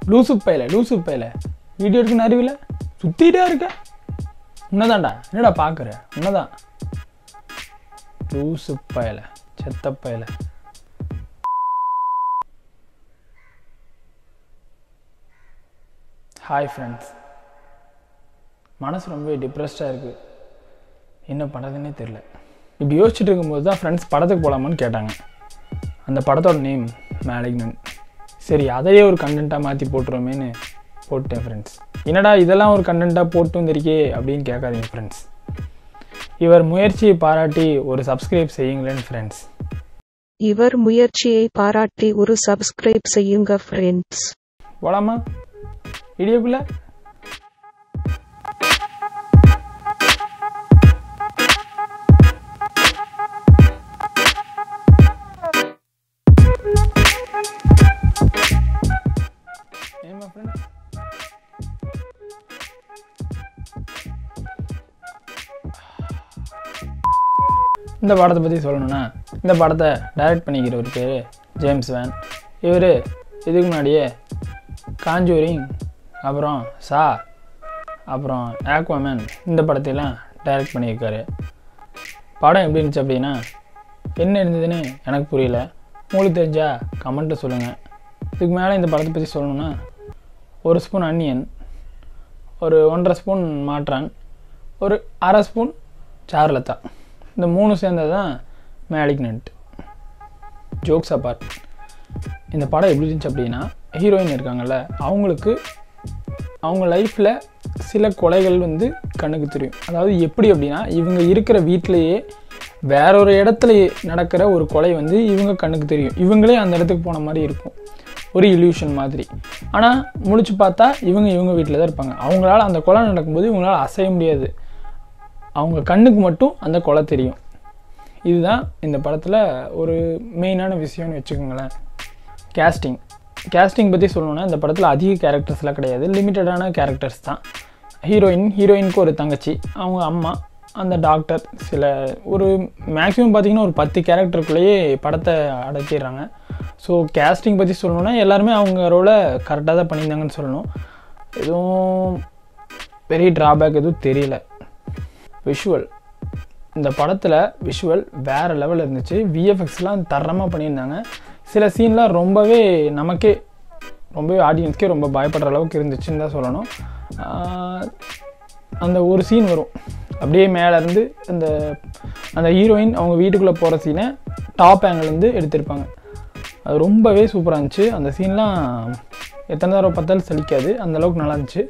லூசு பையல லூசு பையல வீடியோ எடுக்கணும் அறிவில்ல சுற்றிட்டே இருக்க உன்னதான்டா என்னடா பார்க்குற உன்னதான் லூசு பயல செத்த பயல ஹாய் ஃப்ரெண்ட்ஸ் மனசு ரொம்ப டிப்ரெஸ்டாக இருக்குது என்ன பண்ணுறதுன்னே தெரில இப்படி யோசிச்சுட்டு இருக்கும்போது தான் ஃப்ரெண்ட்ஸ் படத்துக்கு போகலாமான்னு கேட்டாங்க அந்த படத்தோட நேம் மேலிக்னன் சரி அதையே ஒரு கண்டென்ட்டாக மாற்றி போட்டுருமேன்னு போட்டேன் ஃப்ரெண்ட்ஸ் என்னடா இதெல்லாம் ஒரு கண்டென்ட்டாக போட்டு வந்திருக்கே அப்படின்னு கேட்காதீங்க ஃப்ரெண்ட்ஸ் இவர் முயற்சியை பாராட்டி ஒரு சப்ஸ்கிரைப் செய்யுங்களேன் ஃப்ரெண்ட்ஸ் இவர் முயற்சியை பாராட்டி ஒரு சப்ஸ்கிரைப் செய்யுங்க ஃப்ரெண்ட்ஸ் போலாமா வீடியோக்குள்ள ஏமா ஃப்ரெண்ட்ஸ் இந்த படத்தை பற்றி சொல்லணும்னா இந்த படத்தை டைரக்ட் பண்ணிக்கிற ஒரு பேர் ஜேம்ஸ் வேன் இவர் இதுக்கு முன்னாடியே காஞ்சூரிங் அப்புறம் சா அப்புறம் ஆக்வாமேன் இந்த படத்தையெல்லாம் டைரக்ட் பண்ணியிருக்காரு படம் எப்படி இருந்துச்சு அப்படின்னா என்ன இருந்ததுன்னு எனக்கு புரியல உங்களுக்கு தெரிஞ்சா கமெண்ட்டில் சொல்லுங்கள் இதுக்கு மேலே இந்த படத்தை பற்றி சொல்லணும்னா ஒரு ஸ்பூன் அன்னியன் ஒரு ஒன்றரை ஸ்பூன் மாற்றான் ஒரு அரை ஸ்பூன் சார்லத்தா இந்த மூணு சேர்ந்தது தான் மேலிக்னன்ட் ஜோக்ஸ் அப்பார்ட் இந்த படம் எப்படி இருந்துச்சு அப்படின்னா ஹீரோயின் இருக்காங்கல்ல அவங்களுக்கு அவங்க லைஃப்பில் சில கொலைகள் வந்து கண்ணுக்கு தெரியும் அதாவது எப்படி அப்படின்னா இவங்க இருக்கிற வீட்டிலையே வேற ஒரு இடத்துல நடக்கிற ஒரு கொலை வந்து இவங்க கண்ணுக்கு தெரியும் இவங்களே அந்த இடத்துக்கு போன மாதிரி இருக்கும் ஒரு இல்யூஷன் மாதிரி ஆனால் முழிச்சு பார்த்தா இவங்க இவங்க வீட்டில் தான் இருப்பாங்க அவங்களால அந்த கொலை நடக்கும்போது இவங்களால அசைய முடியாது அவங்க கண்ணுக்கு மட்டும் அந்த கொலை தெரியும் இதுதான் இந்த படத்தில் ஒரு மெயினான விஷயம்னு வச்சுக்கோங்களேன் கேஸ்டிங் கேஸ்டிங் பற்றி சொல்லணும்னா இந்த படத்தில் அதிக கேரக்டர்ஸ்லாம் கிடையாது லிமிட்டடான கேரக்டர்ஸ் தான் ஹீரோயின் ஹீரோயினுக்கு ஒரு தங்கச்சி அவங்க அம்மா அந்த டாக்டர் சில ஒரு மேக்ஸிமம் பார்த்தீங்கன்னா ஒரு பத்து கேரக்டருக்குள்ளேயே படத்தை அடக்கிடுறாங்க ஸோ கேஸ்டிங் பற்றி சொல்லணும்னா எல்லாருமே அவங்க ரோலை கரெக்டாக தான் பண்ணியிருந்தாங்கன்னு சொல்லணும் எதுவும் பெரிய ட்ராபேக் எதுவும் தெரியல விஷுவல் இந்த படத்தில் விஷுவல் வேறு லெவலில் இருந்துச்சு விஎஃப்எக்ஸ்லாம் தரமாக பண்ணியிருந்தாங்க சில சீன்லாம் ரொம்பவே நமக்கே ரொம்பவே ஆடியன்ஸ்க்கே ரொம்ப பயப்படுற அளவுக்கு இருந்துச்சுன்னு தான் சொல்லணும் ஆஹ் அந்த ஒரு சீன் வரும் அப்படியே மேலேருந்து அந்த அந்த ஹீரோயின் அவங்க வீட்டுக்குள்ளே போகிற சீனை டாப் ஆங்கிள்லேருந்து எடுத்திருப்பாங்க அது ரொம்பவே சூப்பராக இருந்துச்சு அந்த சீன்லாம் எத்தனை தடவை பார்த்தாலும் சலிக்காது அந்த அளவுக்கு நல்லா இருந்துச்சு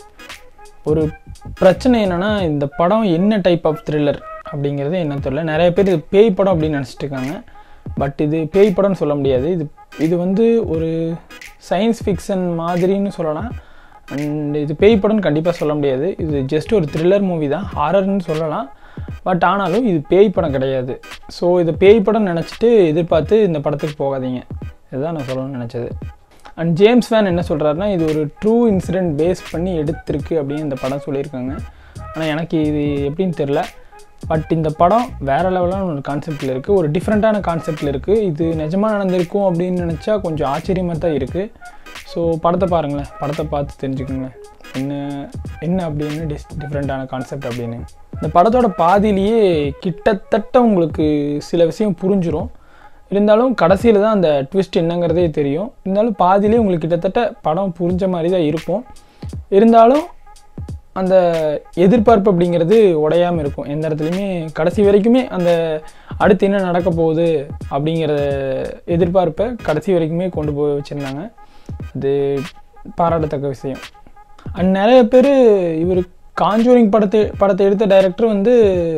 ஒரு பிரச்சனை என்னென்னா இந்த படம் என்ன டைப் ஆஃப் த்ரில்லர் அப்படிங்கிறது என்ன தெரியல நிறைய பேர் இது பேய் படம் அப்படின்னு நினச்சிட்டு இருக்காங்க பட் இது பேய் படம்னு சொல்ல முடியாது இது இது வந்து ஒரு சயின்ஸ் ஃபிக்ஷன் மாதிரின்னு சொல்லலாம் அண்ட் இது பேய் படம்னு கண்டிப்பாக சொல்ல முடியாது இது ஜஸ்ட் ஒரு த்ரில்லர் மூவி தான் ஹாரர்னு சொல்லலாம் பட் ஆனாலும் இது பேய் படம் கிடையாது ஸோ இது பேய் படம் நினச்சிட்டு எதிர்பார்த்து இந்த படத்துக்கு போகாதீங்க இதுதான் நான் சொல்லணும்னு நினச்சது அண்ட் ஜேம்ஸ் ஃபேன் என்ன சொல்கிறாருன்னா இது ஒரு ட்ரூ இன்சிடென்ட் பேஸ் பண்ணி எடுத்திருக்கு அப்படின்னு இந்த படம் சொல்லியிருக்காங்க ஆனால் எனக்கு இது எப்படின்னு தெரில பட் இந்த படம் வேறு லெவலான ஒரு கான்செப்டில் இருக்குது ஒரு டிஃப்ரெண்ட்டான கான்செப்டில் இருக்குது இது நிஜமாக நடந்திருக்கும் அப்படின்னு நினச்சா கொஞ்சம் ஆச்சரியமாக தான் இருக்குது ஸோ படத்தை பாருங்களேன் படத்தை பார்த்து தெரிஞ்சுக்கோங்களேன் என்ன என்ன அப்படின்னு டிஸ் டிஃப்ரெண்ட்டான கான்செப்ட் அப்படின்னு இந்த படத்தோட பாதியிலேயே கிட்டத்தட்ட உங்களுக்கு சில விஷயம் புரிஞ்சிரும் இருந்தாலும் கடைசியில் தான் அந்த ட்விஸ்ட் என்னங்கிறதே தெரியும் இருந்தாலும் பாதியிலே உங்களுக்கு கிட்டத்தட்ட படம் புரிஞ்ச மாதிரி தான் இருக்கும் இருந்தாலும் அந்த எதிர்பார்ப்பு அப்படிங்கிறது உடையாமல் இருக்கும் எந்த இடத்துலையுமே கடைசி வரைக்குமே அந்த அடுத்து என்ன நடக்க போகுது அப்படிங்கிற எதிர்பார்ப்பை கடைசி வரைக்குமே கொண்டு போய் வச்சுருந்தாங்க அது பாராட்டத்தக்க விஷயம் அண்ட் நிறைய பேர் இவர் காஞ்சூரிங் படத்தை படத்தை எடுத்த டைரக்டர் வந்து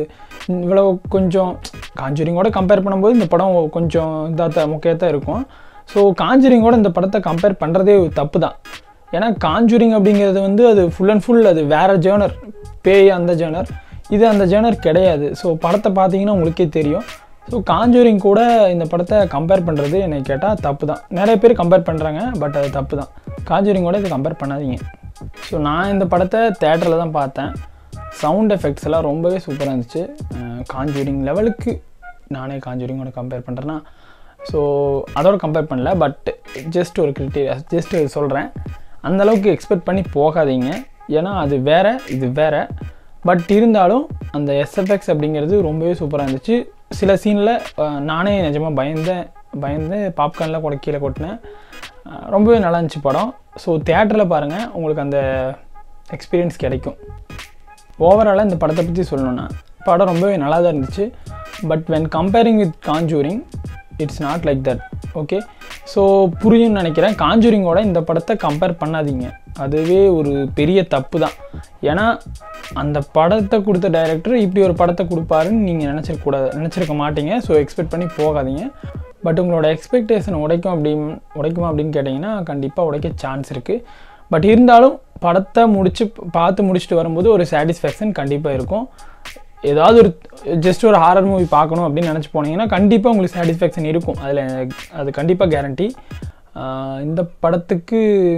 இவ்வளோ கொஞ்சம் காஞ்சூரிங்கோட கம்பேர் பண்ணும்போது இந்த படம் கொஞ்சம் இதாக முக்கிய தான் இருக்கும் ஸோ காஞ்சூரிங்கோட இந்த படத்தை கம்பேர் பண்ணுறதே தப்பு தான் ஏன்னா காஞ்சூரிங் அப்படிங்கிறது வந்து அது ஃபுல் அண்ட் ஃபுல் அது வேறு ஜேர்னர் பேய் அந்த ஜேர்னர் இது அந்த ஜேர்னர் கிடையாது ஸோ படத்தை பார்த்தீங்கன்னா உங்களுக்கே தெரியும் ஸோ காஞ்சூரிங் கூட இந்த படத்தை கம்பேர் பண்ணுறது என்னை கேட்டால் தப்பு தான் நிறைய பேர் கம்பேர் பண்ணுறாங்க பட் அது தப்பு தான் காஞ்சூரிங்கோட இதை கம்பேர் பண்ணாதீங்க ஸோ நான் இந்த படத்தை தேட்டரில் தான் பார்த்தேன் சவுண்ட் எஃபெக்ட்ஸ் எல்லாம் ரொம்பவே சூப்பராக இருந்துச்சு காஞ்சூரிங் லெவலுக்கு நானே காஞ்சூரிங்கோட கம்பேர் பண்ணுறேன்னா ஸோ அதோட கம்பேர் பண்ணல பட் ஜஸ்ட் ஒரு கிரிட்டீரியா ஜஸ்ட் சொல்கிறேன் அந்த அளவுக்கு எக்ஸ்பெக்ட் பண்ணி போகாதீங்க ஏன்னா அது வேற இது வேற பட் இருந்தாலும் அந்த எஸ்எஃப்எக்ஸ் அப்படிங்கிறது ரொம்பவே சூப்பராக இருந்துச்சு சில சீனில் நானே நிஜமாக பயந்தேன் பயந்து பாப்கார்னில் கூட கீழே கொட்டினேன் அஹ் ரொம்பவே நல்லா இருந்துச்சு படம் ஸோ தேட்டரில் பாருங்கள் உங்களுக்கு அந்த எக்ஸ்பீரியன்ஸ் கிடைக்கும் ஓவராலாக இந்த படத்தை பற்றி சொல்லணும்னா படம் ரொம்பவே நல்லா தான் இருந்துச்சு but when comparing with Conjuring it's not like that okay so புரியும்னு நினைக்கிறேன் காஞ்சூரிங்கோட இந்த படத்தை கம்பேர் பண்ணாதீங்க அதுவே ஒரு பெரிய தப்பு தான் ஏன்னா அந்த படத்தை கொடுத்த டைரக்டர் இப்படி ஒரு படத்தை கொடுப்பாருன்னு நீங்கள் நினச்சிருக்க கூடாது நினச்சிருக்க மாட்டீங்க ஸோ எக்ஸ்பெக்ட் பண்ணி போகாதீங்க பட் உங்களோட எக்ஸ்பெக்டேஷன் உடைக்கும் அப்படின்னு உடைக்குமா அப்படின்னு கேட்டிங்கன்னா கண்டிப்பாக உடைக்க சான்ஸ் இருக்குது பட் இருந்தாலும் படத்தை முடிச்சு பார்த்து முடிச்சுட்டு வரும்போது ஒரு சாட்டிஸ்ஃபேக்ஷன் கண்டிப்பாக இருக்கும் ஏதாவது ஒரு ஜஸ்ட் ஒரு ஹாரர் மூவி பார்க்கணும் அப்படின்னு நினச்சி போனீங்கன்னா கண்டிப்பாக உங்களுக்கு சாட்டிஸ்ஃபேக்ஷன் இருக்கும் அதில் அது கண்டிப்பாக கேரண்டி இந்த படத்துக்கு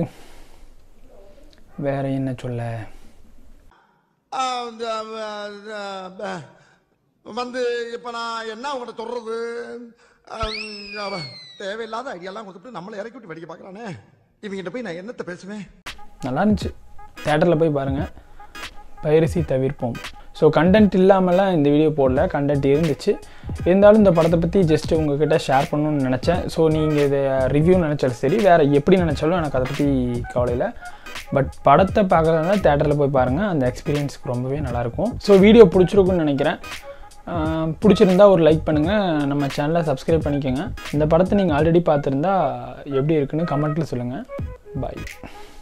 வேற என்ன சொல்ல ஆஹ் இந்த, ஆஹ், ஆஹ், வந்து இப்போ நான் என்ன உங்கள்கிட்ட சொல்றது ஆஹ், அவன் தேவையில்லாத ஐடியாலாம் கொடுத்துட்டு நம்மளை இறக்கி விட்டு வெடிக்க பார்க்குறானே இவங்கிட்ட போய் நான் என்னத்தை பேசுவேன் நல்லா இருந்துச்சு தேட்டரில் போய் பாருங்கள் பைரசி தவிர்ப்போம் ஸோ கண்டென்ட் இல்லாமலாம் இந்த வீடியோ போடல கண்டென்ட் இருந்துச்சு இருந்தாலும் இந்த படத்தை பற்றி ஜஸ்ட் உங்ககிட்ட ஷேர் பண்ணணும்னு நினச்சேன் ஸோ நீங்கள் இதை ரிவ்யூ நினச்சாலும் சரி வேறு எப்படி நினச்சாலும் எனக்கு அதை பற்றி கவலை இல்லை பட் படத்தை பார்க்குறதா தேட்டரில் போய் பாருங்கள் அந்த எக்ஸ்பீரியன்ஸ்க்கு ரொம்பவே நல்லாயிருக்கும் ஸோ வீடியோ பிடிச்சிருக்குன்னு நினைக்கிறேன் ஆஹ் பிடிச்சிருந்தா ஒரு லைக் பண்ணுங்கள் நம்ம சேனலை சப்ஸ்கிரைப் பண்ணிக்கோங்க இந்த படத்தை நீங்கள் ஆல்ரெடி பார்த்துருந்தா எப்படி இருக்குன்னு கமெண்ட்டில் சொல்லுங்கள் பாய்